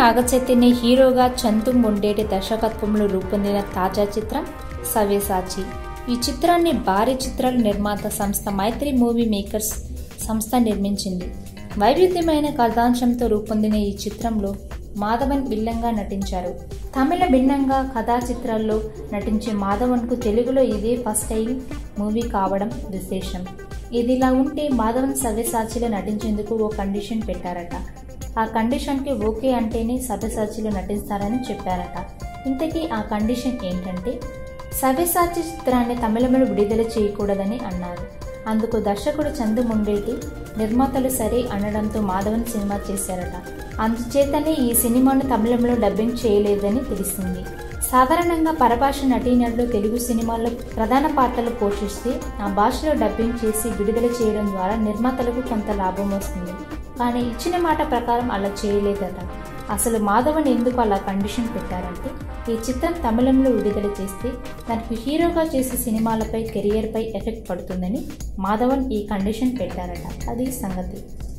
నాగచైతన్య హీరోగా చందు మొండేటి దర్శకత్వంలో రూపొందిన తాజా చిత్రం సవ్యసాచి ఈ చిత్రాన్ని భారీ చిత్రాల నిర్మాత సంస్థ మైత్రి మూవీ మేకర్స్ సంస్థ నిర్మించింది వైవిధ్యమైన కథాంశంతో రూపొందిన ఈ చిత్రంలో మాధవన్ విల్లంగా నటించారు తమిళ భిన్నంగా కథా చిత్రాల్లో నటించే మాధవన్కు తెలుగులో ఇదే ఫస్ట్ టైం మూవీ కావడం విశేషం ఇదిలా ఉంటే మాధవన్ సవ్యసాచిలో నటించేందుకు ఓ కండిషన్ పెట్టారట ఆ కండిషన్కి ఓకే అంటేనే సవ్యసాచిలో నటిస్తారని చెప్పారట ఇంతకీ ఆ కండిషన్ ఏంటంటే సవ్యసాచి చిత్రాన్ని తమిళంలో విడుదల చేయకూడదని అన్నారు అందుకు దర్శకుడు చందు ముండేటి నిర్మాతలు సరే అనడంతో మాధవన్ సినిమా చేశారట అందుచేతనే ఈ సినిమాను తమిళంలో డబ్బింగ్ చేయలేదని తెలిసింది సాధారణంగా పరభాష నటీనటులు తెలుగు సినిమాల్లో ప్రధాన పాత్రలు పోషిస్తే ఆ భాషలో డబ్బింగ్ చేసి విడుదల చేయడం ద్వారా నిర్మాతలకు కొంత లాభం వస్తుంది కానీ ఇచ్చిన మాట ప్రకారం అలా చేయలేదట అసలు మాధవన్ ఎందుకు అలా కండిషన్ పెట్టారంటే ఈ చిత్రం తమిళంలో విడుదల చేస్తే తనకు హీరోగా చేసే సినిమాలపై కెరియర్పై ఎఫెక్ట్ పడుతుందని మాధవన్ ఈ కండిషన్ పెట్టారట అది సంగతి